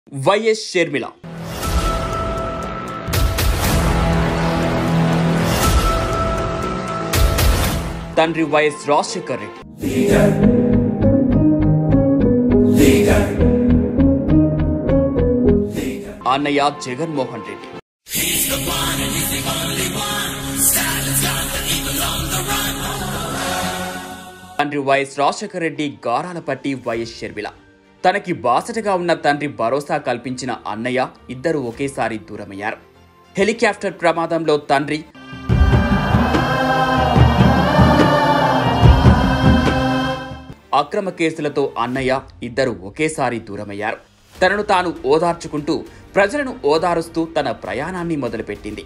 YS Sharmila తండ్రి YS Rajasekhar Reddy అన్నయ్య జగన్మోహన్ రెడ్డి తండ్రి వైఎస్ రాజశేఖర రెడ్డి గారాల పట్టి వైఎస్ షర్మిల తనకి బాసటగా ఉన్న తండ్రి భరోసా కల్పించిన అన్నయ్య ఇద్దరు ఒకేసారి దూరమయ్యారు హెలికాప్టర్ ప్రమాదంలో తండ్రి అక్రమ కేసులతో అన్నయ్య ఇద్దరు ఒకేసారి దూరమయ్యారు తనను తాను ఓదార్చుకుంటూ ప్రజలను ఓదారుస్తూ తన ప్రయాణాన్ని మొదలుపెట్టింది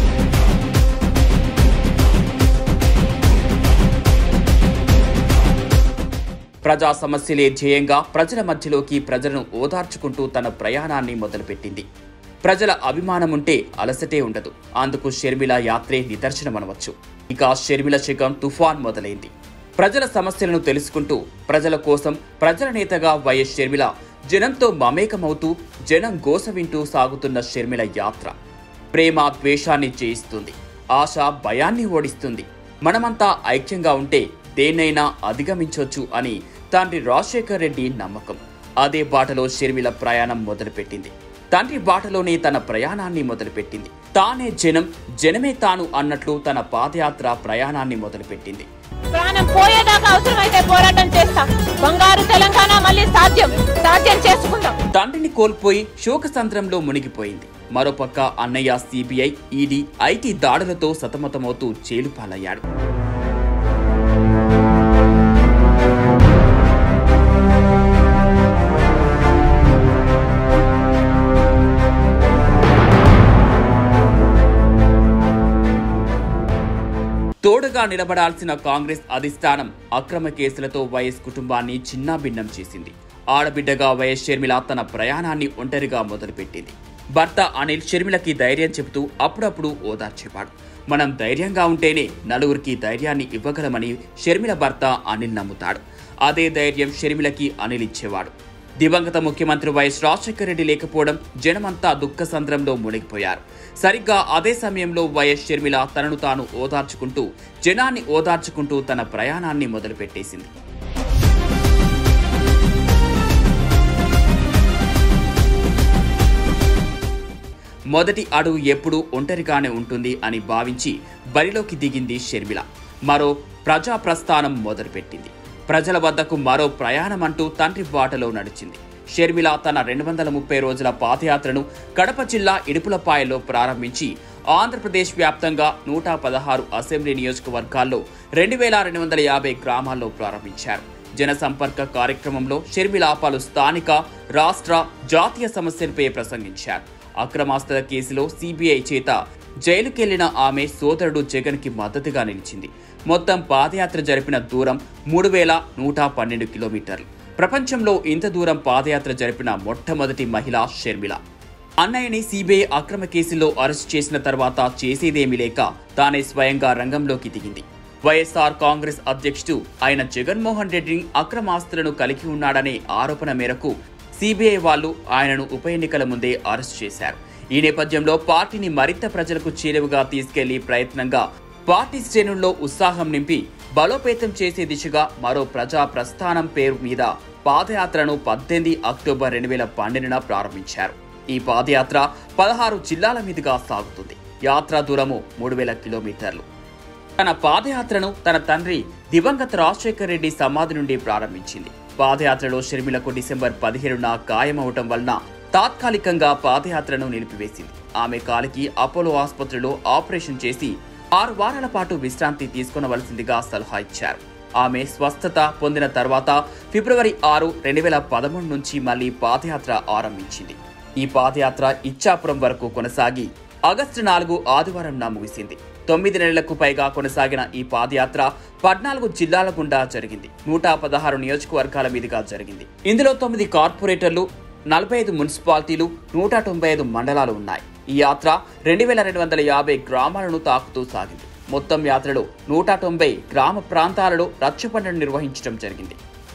ప్రజా సమస్యలే ధ్యేయంగా ప్రజల మధ్యలోకి ప్రజలను ఓదార్చుకుంటూ తన ప్రయాణాన్ని మొదలుపెట్టింది ప్రజల అభిమానముంటే అలసటే ఉండదు అందుకు షర్మిల యాత్రే నిదర్శనమనవచ్చు ఇక షర్మిల శకం తుఫాన్ మొదలైంది ప్రజల సమస్యలను తెలుసుకుంటూ ప్రజల కోసం ప్రజల నేతగా వైఎస్ షర్మిల జనంతో మమేకమవుతూ జనం గోస వింటూ సాగుతున్న షర్మిల యాత్ర ప్రేమ ద్వేషాన్ని జయిస్తుంది ఆశ భయాన్ని ఓడిస్తుంది మనమంతా ఐక్యంగా ఉంటే దేన్నైనా అధిగమించొచ్చు అని తండ్రి రాజశేఖర్ రెడ్డి నమ్మకం అదే బాటలో షర్మిల ప్రయాణం మొదలుపెట్టింది తండ్రి బాటలోనే తన ప్రయాణాన్ని మొదలుపెట్టింది తానే జనం జనమే తాను అన్నట్లు తన పాదయాత్ర ప్రయాణాన్ని మొదలుపెట్టింది ప్రాణం పోయేదాకా అవసరమైతే పోరాటం చేస్తాం బంగారు తెలంగాణ మళ్ళీ సాధ్యం సాధ్యం చేసుకుందాం తండ్రిని కోల్పోయి శోకసంద్రంలో మునిగిపోయింది మరోపక్క అన్నయ్య సిబిఐ ఈడీ ఐటీ దాడులతో సతమతమవుతూ చేలుపాలయ్యాడు తోడుగా నిలబడాల్సిన కాంగ్రెస్ అధిష్టానం అక్రమ కేసులతో వైఎస్ కుటుంబాన్ని చిన్నాభిన్నం చేసింది ఆడబిడ్డగా వైఎస్ షర్మిల తన ప్రయాణాన్ని ఒంటరిగా మొదలుపెట్టింది భర్త అనిల్ షర్మిలకి ధైర్యం చెబుతూ అప్పుడప్పుడు ఓదార్చేవాడు మనం ధైర్యంగా ఉంటేనే నలుగురికి ధైర్యాన్ని ఇవ్వగలమని షర్మిల భర్త అనిల్ నమ్ముతాడు అదే ధైర్యం షర్మిలకి అనిల్ ఇచ్చేవాడు దివంగత ముఖ్యమంత్రి వైఎస్ రాజశేఖర రెడ్డి లేకపోవడం జనమంతా దుఃఖ సంద్రంలో మునిగిపోయారు సరిగ్గా అదే సమయంలో వైఎస్ షర్మిల తనను తాను ఓదార్చుకుంటూ జనాన్ని ఓదార్చుకుంటూ తన ప్రయాణాన్ని మొదలుపెట్టేసింది మొదటి అడుగు ఎప్పుడూ ఒంటరిగానే ఉంటుంది అని భావించి బరిలోకి దిగింది షర్మిల మరో ప్రజా ప్రస్థానం మొదలుపెట్టింది ప్రజల వద్దకు మరో ప్రయాణం అంటూ తండ్రి బాటలో నడిచింది షర్మిల తన రెండు వందల ముప్పై రోజుల పాదయాత్రను కడప జిల్లా ఇడుపులపాయలో ప్రారంభించి ఆంధ్రప్రదేశ్ వ్యాప్తంగా నూట పదహారు అసెంబ్లీ నియోజకవర్గాల్లో రెండు వేల రెండు వందల యాభై గ్రామాల్లో ప్రారంభించారు జన సంపర్క కార్యక్రమంలో షర్మిల పలు స్థానిక రాష్ట్ర జాతీయ సమస్యలపై ప్రసంగించారు అక్రమాస్తుల కేసులో సిబిఐ చేత జైలుకెళ్లిన ఆమె సోదరుడు జగన్ కి మద్దతుగా నిలిచింది మొత్తం పాదయాత్ర జరిపిన దూరం మూడు వేల నూట పన్నెండు కిలోమీటర్లు ప్రపంచంలో ఇంత దూరం పాదయాత్ర జరిపిన మొట్టమొదటి మహిళ షర్మిల అన్నయ్యని సిబిఐ అక్రమ కేసులో అరెస్ట్ చేసిన తర్వాత చేసేదేమీ లేక తానే స్వయంగా రంగంలోకి దిగింది వైఎస్ఆర్ కాంగ్రెస్ అధ్యక్షుడు ఆయన జగన్మోహన్ రెడ్డిని అక్రమాస్తులను కలిగి ఉన్నాడనే ఆరోపణ మేరకు సిబిఐ వాళ్ళు ఆయనను ఉప ఎన్నికల ముందే అరెస్ట్ చేశారు ఈ నేపథ్యంలో పార్టీని మరింత ప్రజలకు చేరువగా తీసుకెళ్లి ప్రయత్నంగా పార్టీ శ్రేణుల్లో ఉత్సాహం నింపి బలోపేతం చేసే దిశగా మరో ప్రజా ప్రస్థానం పేరు మీద పాదయాత్రను పద్దెనిమిది అక్టోబర్ రెండు వేల పన్నెండున ప్రారంభించారు ఈ పాదయాత్ర పదహారు జిల్లాల మీదుగా సాగుతుంది యాత్ర దూరము మూడు వేల కిలోమీటర్లు తన పాదయాత్రను తన తండ్రి దివంగత రాజశేఖర్ రెడ్డి సమాధి నుండి ప్రారంభించింది పాదయాత్రలో షర్మిలకు డిసెంబర్ పదిహేడున గాయమవటం వలన తాత్కాలికంగా పాదయాత్రను నిలిపివేసింది ఆమె కాలికి అపోలో ఆసుపత్రిలో ఆపరేషన్ చేసి ఆరు వారాల పాటు విశ్రాంతి తీసుకొనవలసిందిగా సలహా ఇచ్చారు ఆమె స్వస్థత పొందిన తర్వాత ఫిబ్రవరి ఆరు రెండు వేల పదమూడు నుంచి మళ్లీ పాదయాత్ర ఆరంభించింది ఈ పాదయాత్ర ఇచ్చాపురం వరకు కొనసాగి ఆగస్టు నాలుగు ఆదివారం ముగిసింది తొమ్మిది నెలలకు పైగా కొనసాగిన ఈ పాదయాత్ర పద్నాలుగు జిల్లాల గుండా జరిగింది నూట పదహారు నియోజకవర్గాల మీదుగా జరిగింది ఇందులో తొమ్మిది కార్పొరేటర్లు నలభై ఐదు మున్సిపాలిటీలు నూట తొంభై ఐదు మండలాలు ఉన్నాయి ఈ యాత్ర రెండు వేల రెండు వందల యాభై గ్రామాలను తాకుతూ సాగింది మొత్తం యాత్రలో నూట తొంభై గ్రామ ప్రాంతాలలో రచ్చబండను నిర్వహించడం జరిగింది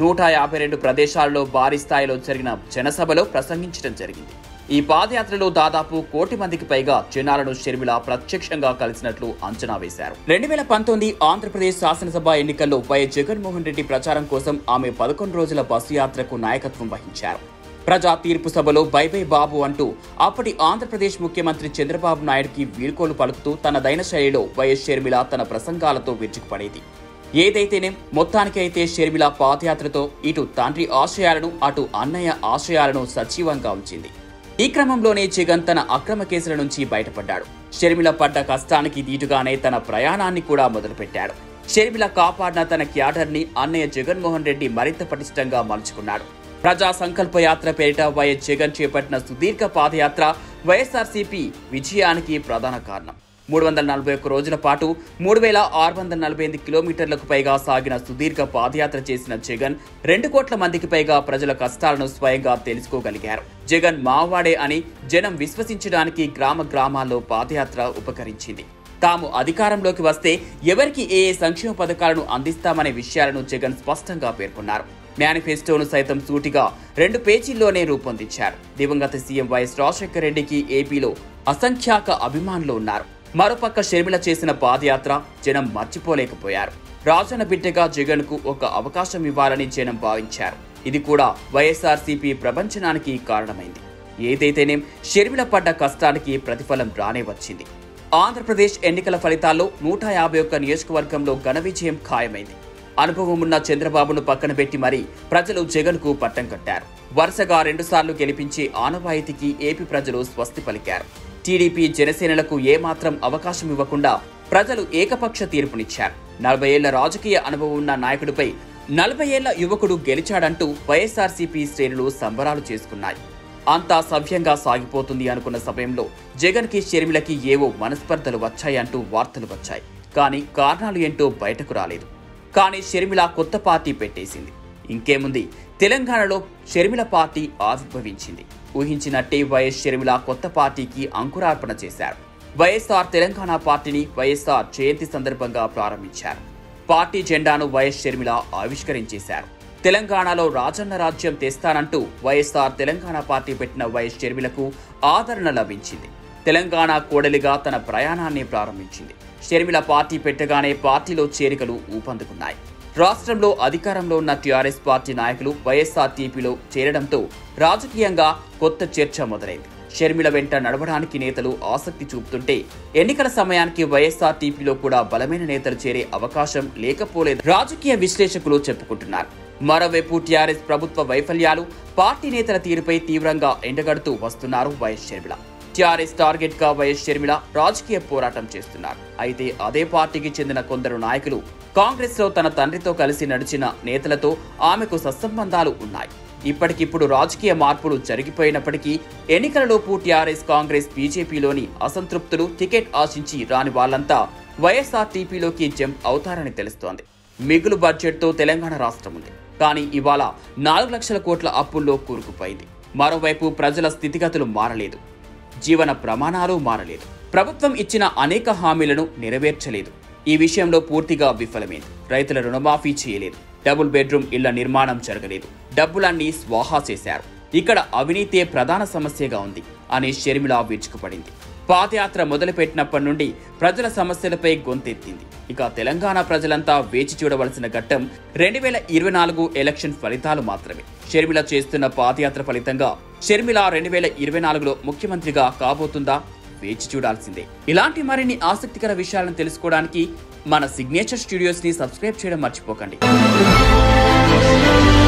నూట యాభై రెండు ప్రదేశాల్లో భారీ స్థాయిలో జరిగిన జనసభలో ప్రసంగించడం జరిగింది ఈ పాదయాత్రలో దాదాపు కోటి మందికి పైగా జనాలను షర్మిల ప్రత్యక్షంగా కలిసినట్లు అంచనా వేశారు రెండు వేల పంతొమ్మిది ఆంధ్రప్రదేశ్ శాసనసభ ఎన్నికల్లో వైఎస్ జగన్మోహన్ రెడ్డి ప్రచారం కోసం ఆమె పదకొండు రోజుల బస్సు యాత్రకు నాయకత్వం వహించారు ప్రజా తీర్పు సభలో బై బై బాబు అంటూ అప్పటి ఆంధ్రప్రదేశ్ ముఖ్యమంత్రి చంద్రబాబు నాయుడుకి వీడ్కోలు పలుకుతూ తనదైన శైలిలో వైఎస్ షర్మిల తన ప్రసంగాలతో విరుచుకుపడేది ఏదైతేనే మొత్తానికి అయితే షర్మిల పాదయాత్రతో ఇటు తండ్రి ఆశయాలను అటు అన్నయ్య ఆశయాలను సజీవంగా ఉంచింది ఈ క్రమంలోనే జగన్ తన అక్రమ కేసుల నుంచి బయటపడ్డాడు షర్మిల పడ్డ కష్టానికి దీటుగానే తన ప్రయాణాన్ని కూడా మొదలుపెట్టాడు షర్మిల కాపాడిన తన క్యాడర్ ని అన్నయ్య జగన్మోహన్ రెడ్డి మరింత పటిష్టంగా మలుచుకున్నాడు ప్రజా సంకల్ప యాత్ర పేరిట వైఎస్ జగన్ చేపట్టిన సుదీర్ఘ పాదయాత్ర వైఎస్ఆర్సీపీ విజయానికి ప్రధాన కారణం మూడు వందల నలభై ఒక్క రోజుల పాటు మూడు వేల ఆరు వందల నలభై ఎనిమిది కిలోమీటర్లకు పైగా సాగిన సుదీర్ఘ పాదయాత్ర చేసిన జగన్ రెండు కోట్ల మందికి పైగా ప్రజల కష్టాలను స్వయంగా తెలుసుకోగలిగారు జగన్ మావాడే అని జనం విశ్వసించడానికి గ్రామ గ్రామాల్లో పాదయాత్ర ఉపకరించింది తాము అధికారంలోకి వస్తే ఎవరికి ఏ ఏ సంక్షేమ పథకాలను అందిస్తామనే విషయాలను జగన్ స్పష్టంగా పేర్కొన్నారు మేనిఫెస్టోను సైతం సూటిగా రెండు పేజీల్లోనే రూపొందించారు దివంగత సీఎం వైఎస్ రాజశేఖర రెడ్డికి ఏపీలో అసంఖ్యాక అభిమానులు ఉన్నారు మరోపక్క షర్మిల చేసిన పాదయాత్ర జనం మర్చిపోలేకపోయారు రాజన్న బిడ్డగా జగన్ కు ఒక అవకాశం ఇవ్వాలని జనం భావించారు ఇది కూడా వైఎస్ఆర్సీపీ ప్రపంచనానికి కారణమైంది ఏదైతేనేం షర్మిల పడ్డ కష్టానికి ప్రతిఫలం రానే వచ్చింది ఆంధ్రప్రదేశ్ ఎన్నికల ఫలితాల్లో నూట యాభై ఒక్క నియోజకవర్గంలో ఘన విజయం ఖాయమైంది అనుభవం ఉన్న చంద్రబాబును పక్కన పెట్టి మరీ ప్రజలు జగన్ కు పట్టం కట్టారు వరుసగా రెండుసార్లు గెలిపించే ఆనవాయితీకి ఏపీ ప్రజలు స్వస్తి పలికారు టీడీపీ జనసేనలకు ఏమాత్రం అవకాశం ఇవ్వకుండా ప్రజలు ఏకపక్ష తీర్పునిచ్చారు నలభై ఏళ్ల రాజకీయ అనుభవం ఉన్న నాయకుడిపై నలభై ఏళ్ల యువకుడు గెలిచాడంటూ వైఎస్ఆర్సీపీ శ్రేణులు సంబరాలు చేసుకున్నాయి అంతా సవ్యంగా సాగిపోతుంది అనుకున్న సమయంలో జగన్ కి షర్మిలకి ఏవో మనస్పర్ధలు వచ్చాయంటూ వార్తలు వచ్చాయి కానీ కారణాలు ఏంటో బయటకు రాలేదు కానీ షర్మిల కొత్త పార్టీ పెట్టేసింది ఇంకేముంది తెలంగాణలో షర్మిల పార్టీ ఆవిర్భవించింది ఊహించినట్టే వైఎస్ షర్మిల కొత్త పార్టీకి అంకురార్పణ చేశారు వైఎస్ఆర్ తెలంగాణ పార్టీని వైఎస్ఆర్ జయంతి సందర్భంగా ప్రారంభించారు పార్టీ జెండాను వైఎస్ షర్మిల ఆవిష్కరించేశారు తెలంగాణలో రాజన్న రాజ్యం తెస్తానంటూ వైఎస్ఆర్ తెలంగాణ పార్టీ పెట్టిన వైఎస్ షర్మిలకు ఆదరణ లభించింది తెలంగాణ కోడలిగా తన ప్రయాణాన్ని ప్రారంభించింది షర్మిల పార్టీ పెట్టగానే పార్టీలో చేరికలు ఊపందుకున్నాయి రాష్ట్రంలో అధికారంలో ఉన్న టీఆర్ఎస్ పార్టీ నాయకులు వైఎస్ఆర్ టీపీలో చేరడంతో రాజకీయంగా కొత్త చర్చ మొదలైంది షర్మిల వెంట నడవడానికి నేతలు ఆసక్తి చూపుతుంటే ఎన్నికల సమయానికి వైఎస్ఆర్ టీపీలో కూడా బలమైన నేతలు చేరే అవకాశం లేకపోలేదు రాజకీయ విశ్లేషకులు చెప్పుకుంటున్నారు మరోవైపు టీఆర్ఎస్ ప్రభుత్వ వైఫల్యాలు పార్టీ నేతల తీరుపై తీవ్రంగా ఎండగడుతూ వస్తున్నారు వైఎస్ షర్మిల టీఆర్ఎస్ టార్గెట్ గా వైఎస్ షర్మిల రాజకీయ పోరాటం చేస్తున్నారు అయితే అదే పార్టీకి చెందిన కొందరు నాయకులు కాంగ్రెస్ లో తన తండ్రితో కలిసి నడిచిన నేతలతో ఆమెకు సత్సంబంధాలు ఉన్నాయి ఇప్పటికిప్పుడు రాజకీయ మార్పులు జరిగిపోయినప్పటికీ ఎన్నికలలోపు టీఆర్ఎస్ కాంగ్రెస్ బీజేపీలోని అసంతృప్తులు టికెట్ ఆశించి రాని వాళ్ళంతా వైఎస్ఆర్ టీపీలోకి జంప్ అవుతారని తెలుస్తోంది మిగులు బడ్జెట్తో తెలంగాణ రాష్ట్రం ఉంది కానీ ఇవాళ నాలుగు లక్షల కోట్ల అప్పుల్లో కూరుకుపోయింది మరోవైపు ప్రజల స్థితిగతులు మారలేదు జీవన ప్రమాణాలు మారలేదు ప్రభుత్వం ఇచ్చిన అనేక హామీలను నెరవేర్చలేదు ఈ విషయంలో పూర్తిగా విఫలమైంది రైతుల రుణమాఫీ చేయలేదు డబుల్ బెడ్రూమ్ ఇళ్ల నిర్మాణం జరగలేదు డబ్బులన్నీ స్వాహా చేశారు ఇక్కడ అవినీతే ప్రధాన సమస్యగా ఉంది అని షర్మిల విరుచుకుపడింది పాదయాత్ర మొదలుపెట్టినప్పటి నుండి ప్రజల సమస్యలపై గొంతెత్తింది ఇక తెలంగాణ ప్రజలంతా వేచి చూడవలసిన ఘట్టం రెండు వేల ఇరవై నాలుగు ఎలక్షన్ ఫలితాలు మాత్రమే షర్మిల చేస్తున్న పాదయాత్ర ఫలితంగా షర్మిల రెండు వేల ఇరవై నాలుగులో ముఖ్యమంత్రిగా కాబోతుందా వేచి చూడాల్సిందే ఇలాంటి మరిన్ని ఆసక్తికర విషయాలను తెలుసుకోవడానికి మన సిగ్నేచర్ స్టూడియోస్ ని సబ్స్క్రైబ్ చేయడం మర్చిపోకండి